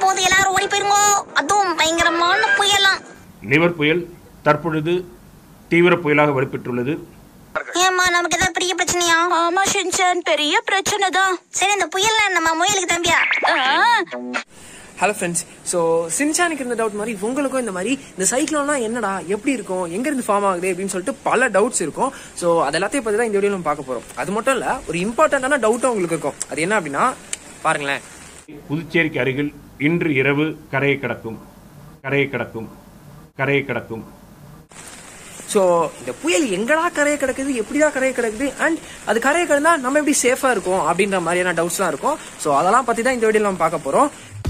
போது எல்லாரும் ஓடி போயிருங்கோ அதுவும் பயங்கரமான புயலாம் நிவர் புயல் தற்பொழுது தீவிர புயலாக வலுப்பெற்றுள்ளது ஏமா நமக்கு ஏதாவது பெரிய பிரச்சனையா ஆமா ஷின்சான் பெரிய பிரச்சனை தான் சரி இந்த புயல்ல நம்ம முயலுக்கு தம்பியா ஹலோ ஃப்ரெண்ட்ஸ் ஸோ சின்சானுக்கு இருந்த டவுட் மாதிரி உங்களுக்கும் இந்த மாதிரி இந்த சைக்ளோன்னா என்னடா எப்படி இருக்கும் எங்க இருந்து ஃபார்ம் ஆகுது அப்படின்னு சொல்லிட்டு பல டவுட்ஸ் இருக்கும் ஸோ அது எல்லாத்தையும் பற்றி தான் இந்த வீடியோ நம்ம பார்க்க போறோம் அது மட்டும் இல்ல ஒரு இம்பார்ட்டன்டான டவுட்டும் உங்களுக்கு இருக்கும் அது என்ன அப்படின்னா பாருங்களேன் புதுச்சேரிக்கு அருகில் இன்று இரவு கரையை கடக்கும் கரையை கடக்கும் கரையை கடக்கும் ஸோ இந்த புயல் எங்கடா கரையை கிடக்குது எப்படிதான் கரையை கிடக்குது அண்ட் அது கரையை கிடந்தா நம்ம எப்படி சேஃபா இருக்கும் அப்படின்ற மாதிரியான டவுட்ஸ்லாம் இருக்கும் ஸோ அதெல்லாம் பத்தி தான் இந்த வீடியோல நம்ம பார்க்க போறோம்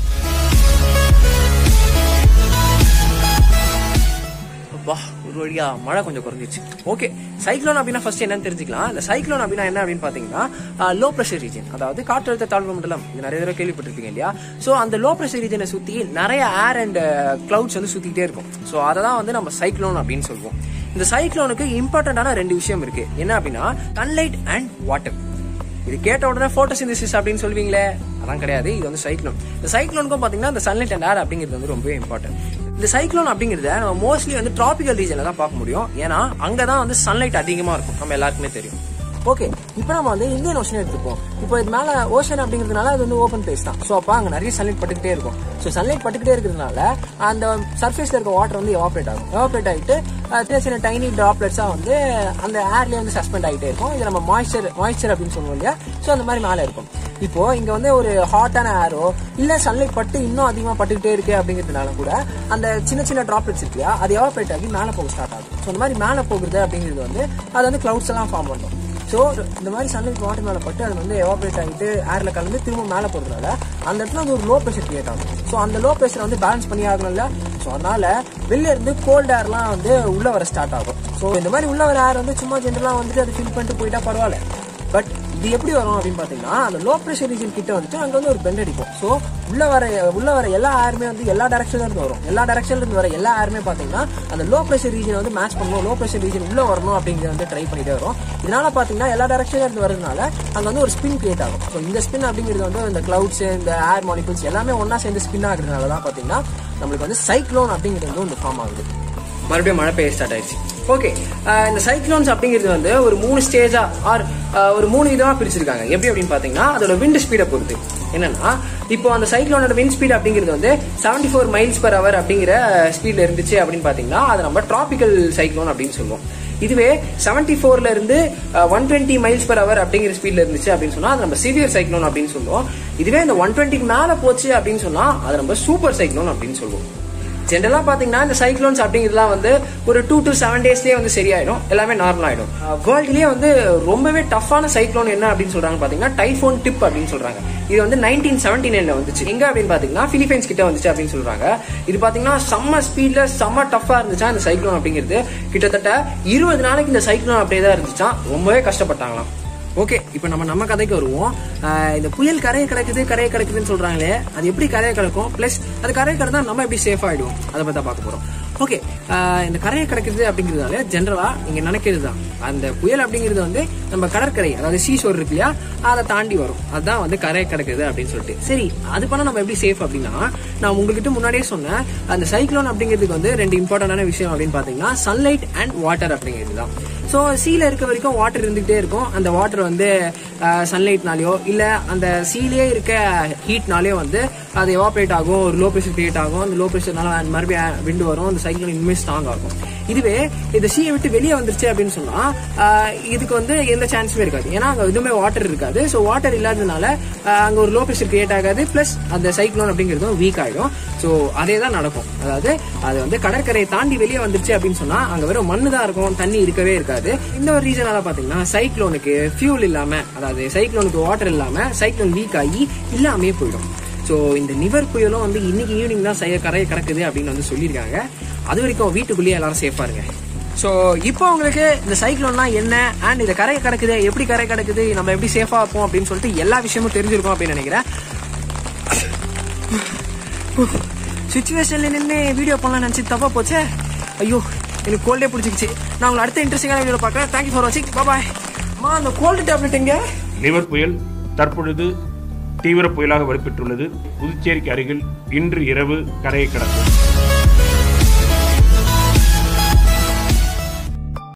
அப்பா ஒரு வழியா மழை கொஞ்சம் குறைஞ்சிருச்சு ஓகே சைக்ளோன் அப்படின்னா ஃபர்ஸ்ட் என்னன்னு தெரிஞ்சுக்கலாம் இந்த சைக்ளோன் அப்படின்னா என்ன அப்படின்னு பாத்தீங்கன்னா லோ ப்ரெஷர் ரீஜன் அதாவது காற்றழுத்த தாழ்வு மண்டலம் இது நிறைய தடவை கேள்விப்பட்டிருப்பீங்க இல்லையா ஸோ அந்த லோ ப்ரெஷர் ரீஜனை சுத்தி நிறைய ஏர் அண்ட் கிளவுட்ஸ் வந்து சுத்திட்டே இருக்கும் ஸோ அதை தான் வந்து நம்ம சைக்ளோன் அப்படின்னு சொல்லுவோம் இந்த சைக்ளோனுக்கு இம்பார்ட்டன்டான ரெண்டு விஷயம் இருக்கு என்ன அப்படின்னா சன்லைட் அண்ட் வாட்டர் இது கேட்ட உடனே போட்டோசிந்தசிஸ் அப்படின்னு சொல்லுவீங்களே அதான் கிடையாது இது வந்து சைக்ளோன் இந்த சைக்ளோனுக்கும் பாத்தீங்கன்னா இந்த சன்லைட் அண்ட் ஏர் அப்படிங்கிறது வந்து ரொம்பவே இம்பார்ட்டன்ட் இந்த சைக்ளோன் அப்படிங்கிறத நம்ம மோஸ்ட்லி வந்து டிராபிக்கல் ரீஜன்ல தான் பார்க்க முடியும் ஏன்னா அங்கதான் வந்து சன்லைட் அதிகமா இருக்கும் நம்ம எல்லாருக்குமே தெரியும் ஓகே இப்போ நம்ம வந்து இந்தியன் ஓஷன் எடுத்துப்போம் இப்போ இது மேல ஓஷன் அப்படிங்கிறதுனால அது வந்து ஓப்பன் பிளேஸ் தான் ஸோ அப்போ அங்கே நிறைய சன்லைட் பட்டுக்கிட்டே இருக்கும் ஸோ சன்லைட் பட்டுக்கிட்டே இருக்கிறதுனால அந்த சர்ஃபேஸ்ல இருக்க வாட்டர் வந்து எவாப்ரேட் ஆகும் எவாப்ரேட் ஆகிட்டு அஹ், சின்ன சின்ன டைனி டிராப்லெட்ஸா வந்து அந்த ஏர்லயே வந்து சஸ்பெண்ட் ஆகிட்டே இருக்கும் இது நம்ம மாய்ஸ்சர் மாய்ஸ்சர் அப்படின்னு சொல்லுவோம் இல்லையா ஸோ அந்த மாதிரி மேலே இருக்கும் இப்போ இங்க வந்து ஒரு ஹாட்டான ஏரோ இல்ல சன்லைட் பட்டு இன்னும் அதிகமா பட்டுக்கிட்டே இருக்கு அப்படிங்கிறதுனால கூட அந்த சின்ன சின்ன டிராப்லெட்ஸ் இருக்கு இல்லையா அது எவாப்ரேட் ஆகி மேலே போக ஸ்டார்ட் ஆகும் ஸோ அந்த மாதிரி மேலே போகுது அப்படிங்கிறது வந்து அது வந்து கிளவுட்ஸ் எல்லாம் ஃபார்ம் பண்ணும் ஸோ இந்த மாதிரி சன்லைட் வாட்டர் மேலே பட்டு அது வந்து எவாப்ரேட் ஆகிட்டு ஏர்ல கலந்து திரும்ப மேலே போகிறதுனால அந்த இடத்துல வந்து ஒரு லோ ப்ரெஷர் கிரியேட் ஆகும் ஸோ அந்த லோ ப்ரெஷரை வந்து பேலன்ஸ் பண்ணி ஆகணும்ல ஸோ அதனால வெளில இருந்து கோல்ட் ஏர்லாம் வந்து உள்ள வர ஸ்டார்ட் ஆகும் ஸோ இந்த மாதிரி உள்ள வர ஏர் வந்து சும்மா ஜென்ரலாக வந்துட்டு அது ஃபில் பண்ணிட்டு போயிட்டா பரவாயில்ல பட் இது எப்படி வரும் அப்படின்னு பாத்தீங்கன்னா அந்த லோ ப்ரெஷர் ரீஜன் கிட்ட வந்துட்டு அங்க வந்து ஒரு பெண்ட் அடிக்கும் ஸோ உள்ள வர உள்ள வர எல்லா ஏருமே வந்து எல்லா டேரக்ஷன்ல இருந்து வரும் எல்லா டேரக்ஷன்ல இருந்து வர எல்லா ஏருமே பாத்தீங்கன்னா அந்த லோ ப்ரெஷர் ரீஜன் வந்து மேட்ச் பண்ணணும் லோ ப்ரெஷர் ரீஜன் உள்ள வரணும் அப்படிங்கறத வந்து ட்ரை பண்ணிட்டே வரும் இதனால பாத்தீங்கன்னா எல்லா டேரக்ஷன்ல இருந்து வரதுனால அங்க வந்து ஒரு ஸ்பின் கிரியேட் ஆகும் ஸோ இந்த ஸ்பின் அப்படிங்கிறது வந்து இந்த கிளவுட்ஸ் இந்த ஏர் மாலிகுல்ஸ் எல்லாமே ஒண்ணா சேர்ந்து ஸ்பின் ஆகுறதுனால தான் பாத்தீங்கன்னா நம்மளுக்கு வந்து சைக்ளோன் அப்படிங்கிறது வந்து ஒன்று ஃபார்ம் ஆகுது மறுபடியும் மழை பெய்ய ஸ்டார்ட் ஆயிடுச்சு ஓகே இந்த சைக்ளோன்ஸ் அப்படிங்கிறது வந்து ஒரு மூணு ஸ்டேஜா ஆர் ஒரு மூணு விதமா பிரிச்சிருக்காங்க எப்படி அப்படின்னு பாத்தீங்கன்னா அதோட விண்ட் ஸ்பீடை பொறுத்து என்னன்னா இப்போ அந்த சைக்ளோனோட விண்ட் ஸ்பீட் அப்படிங்கிறது வந்து 74 ஃபோர் மைல்ஸ் பர் அவர் அப்படிங்கிற ஸ்பீட்ல இருந்துச்சு அப்படின்னு பாத்தீங்கன்னா அதை நம்ம டிராபிக்கல் சைக்ளோன் அப்படின்னு சொல்லுவோம் இதுவே 74 ஃபோர்ல இருந்து one twenty miles per hour அப்படிங்கிற ஸ்பீட்ல இருந்துச்சு அப்படின்னு சொன்னா அது நம்ம சிவியர் சைக்ளோன் அப்படின்னு சொல்லுவோம் இதுவே இந்த ஒன் டுவெண்ட்டிக்கு மேல போச்சு அப்படின்னு சொன்னா அது நம்ம சூப்பர் சைக்ளோன் அப்படின்னு சொல்லுவோம் ஜென்ரலா பாத்தீங்கன்னா இந்த சைக்ளோன்ஸ் அப்படிங்கிறதுலாம் வந்து ஒரு டூ டு செவன் டேஸ்லயே வந்து சரியாயிடும் எல்லாமே நார்மல் ஆயிடும் வேர்ல்ட்லயே வந்து ரொம்பவே டஃப்பான சைக்ளோன் என்ன அப்படின்னு சொல்றாங்க பாத்தீங்கன்னா டைஃபோன் டிப் அப்படின்னு சொல்றாங்க இது வந்து நைன்டீன் செவன்டி நைன்ல வந்துச்சு எங்க அப்படின்னு பாத்தீங்கன்னா பிலிப்பைன்ஸ் கிட்ட வந்துச்சு அப்படின்னு சொல்றாங்க இது பாத்தீங்கன்னா செம்ம ஸ்பீட்ல செம்ம டஃபா இருந்துச்சா இந்த சைக்ளோன் அப்படிங்கிறது கிட்டத்தட்ட இருபது நாளைக்கு இந்த சைக்ளோன் அப்படியே தான் இருந்துச்சா ரொம்பவே கஷ்டப்பட்டாங்களாம் ஓகே இப்போ நம்ம நம்ம கதைக்கு வருவோம் ஆஹ் இந்த புயல் கரையை கிடக்குது கரையை கிடக்குதுன்னு சொல்றாங்களே அது எப்படி கரையை கிடக்கும் ப்ளஸ் அது கரையை கிடந்தா நம்ம எப்படி சேஃப் ஆயிடுவோம் அதை பத்தி தான் பார்க்க போறோம் ஓகே இந்த கரையை கிடக்குது அப்படிங்கிறதால ஜென்ரலா நீங்க நினைக்கிறது தான் அந்த புயல் அப்படிங்கிறது வந்து நம்ம கடற்கரை அதாவது சீஷோர் இருக்கு இல்லையா அதை தாண்டி வரும் அதுதான் வந்து கரையை கிடக்குது அப்படின்னு சொல்லிட்டு சரி அது பண்ணா நம்ம எப்படி சேஃப் அப்படின்னா நான் உங்ககிட்ட முன்னாடியே சொன்னேன் அந்த சைக்ளோன் அப்படிங்கிறதுக்கு வந்து ரெண்டு இம்பார்ட்டன்டான விஷயம் அப்படின்னு பாத்தீங்கன்னா சன்லைட் அண்ட் வாட்டர் அப்படிங்கிறது தான் ஸோ சீல இருக்க வரைக்கும் வாட்டர் இருந்துகிட்டே இருக்கும் அந்த வாட்டர் வந்து சன்லைட்னாலயோ இல்ல அந்த சீலே இருக்க ஹீட்னாலயோ வந்து அது எவாப்ரேட் ஆகும் ஒரு லோ ப்ரெஷர் கிரியேட் ஆகும் அந்த லோ ப்ரெஷர்னால மறுபடியும் விண்டு வரும் அந்த சைக்கிள் இனிமே ஸ்ட்ராங் ஆகும் இதுவே இந்த சீயை விட்டு வெளியே வந்துருச்சு அப்படின்னு சொன்னா ஆஹ் இதுக்கு வந்து எந்த சான்ஸுமே இருக்காது ஏன்னா அங்க எதுவுமே வாட்டர் இருக்காது ஸோ வாட்டர் இல்லாததுனால ஆஹ் அங்க ஒரு லோ ப்ரெஷர் கிரியேட் ஆகாது பிளஸ் அந்த சைக்ளோன் அப்படிங்கிறதும் வீக் ஆயிடும் ஸோ அதே தான் நடக்கும் அதாவது அது வந்து கடற்கரையை தாண்டி வெளியே வந்துருச்சு அப்படின்னு சொன்னா அங்க வெறும் மண்ணு தான் இருக்கும் தண்ணி இருக்கவே இருக்காது இந்த ஒரு ரீசனால பாத்தீங்கன்னா சைக்ளோனுக்கு ஃபியூல் இல்லாம அதாவது சைக்ளோனுக்கு வாட்டர் இல்லாம சைக்ளோன் வீக் ஆகி இல்லாமே போயிடும் ஸோ இந்த நிவர் புயலும் வந்து இன்னைக்கு ஈவினிங் தான் செய்ய கரையை கிடக்குது அப்படின்னு வந்து சொல்லியிருக்காங்க அது வரைக்கும் வீட்டுக்குள்ளேயே எல்லாரும் சேஃபா இருங்க ஸோ இப்போ உங்களுக்கு இந்த சைக்ளோன்னா என்ன அண்ட் இந்த கரை கிடக்குது எப்படி கரை கிடக்குது நம்ம எப்படி சேஃபா இருப்போம் அப்படின்னு சொல்லிட்டு எல்லா விஷயமும் தெரிஞ்சிருக்கும் அப்படின்னு நினைக்கிறேன் சுச்சுவேஷன்ல நின்று வீடியோ பண்ணலாம் நினைச்சு தப்பா போச்சே ஐயோ எனக்கு கோல்டே பிடிச்சிக்கிச்சு நான் உங்களை அடுத்த இன்ட்ரெஸ்டிங்கான வீடியோ பார்க்குறேன் தேங்க்யூ ஃபார் வாட்சிங் பாய் அம்மா அந்த கோல்டு டேப்லெட் எங்க நிவர் புயல் தற்பொழுது தீவிர புயலாக வலுப்பெற்றுள்ளது புதுச்சேரிக்கு அருகில் இன்று இரவு கரையை கடக்கும்